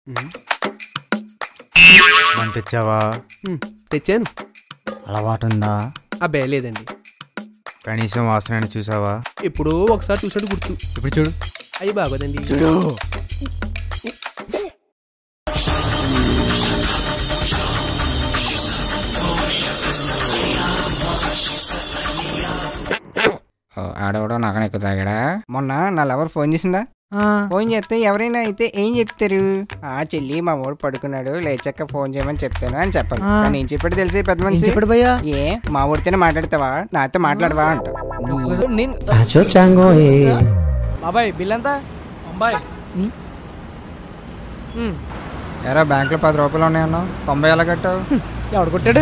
మన తెచ్చావా ఉమ్, తెచ్చాను అలవాటు ఉందా అబ్బే లేదండి కనీసం వాసన చూసావా ఎప్పుడో ఒకసారి చూసినట్టు గుర్తు ఇప్పుడు చూడు అయ్యి బాగోదండి చూడు ఆడవడం నాకనే ఎక్కువ తాగాడా మొన్న నా లవర్ ఫోన్ చేసిందా ఫోన్ చేస్తే ఎవరైనా అయితే ఏం చెప్తారు ఆ చెల్లి మా వాడు పడుకున్నాడు లేచాక ఫోన్ చేయమని చెప్తాను అని చెప్పాలి ఆ. కానీ ఏం చెప్పాడు తెలిసి పెద్ద ఏం మనిషి చెప్పాడు భయ్యా ఏ మా ఊడితేనే మాట్లాడతావా నాతో మాట్లాడవా అంట నేను బాబాయ్ బిల్ ఎంత తొంభై ఎరా బ్యాంక్ లో పది రూపాయలు ఉన్నాయన్నా తొంభై ఎలా కట్టావు ఎవడు కొట్టాడు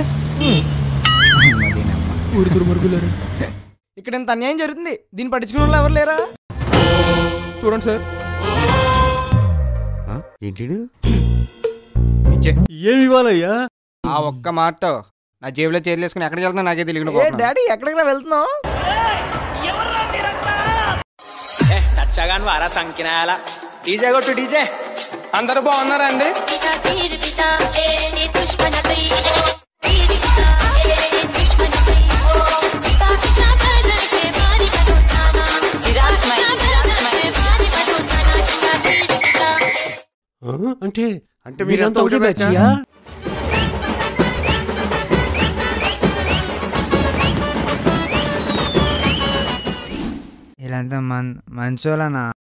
ఊరుకురు మురుగులేరు ఇక్కడ ఇంత అన్యాయం జరుగుతుంది దీన్ని పట్టించుకునే వాళ్ళు ఎవరు లేరా చూడండి సార్ ఆ, ఏంటి ఇచ్చే. ఏమి ఇవ్వాలయ్యా ఆ ఒక్క మాటతో నా జేబులో చేతులు వేసుకుని ఎక్కడికి వెళ్తున్నా నాకే ఏ తెలియదు డాడీ ఎక్కడికి వెళ్తున్నావు నచ్చగాను వారా సంకినాయాల డీజే కొట్టు డీజే అందరూ బాగున్నారా అండి पिता तीर पिता ए नी दुश्मन तई तीर पिता ए नी दुश्मन तई पिता शाबाज के मारी बनो थाना सिराज मैं सिराज मैं मारी बनो थाना पिता तीर पिता అంటే అంటే మీరంతా ఒకటే బ్యాచ్ వీళ్ళంతా మన్ మంచోళ్ళనా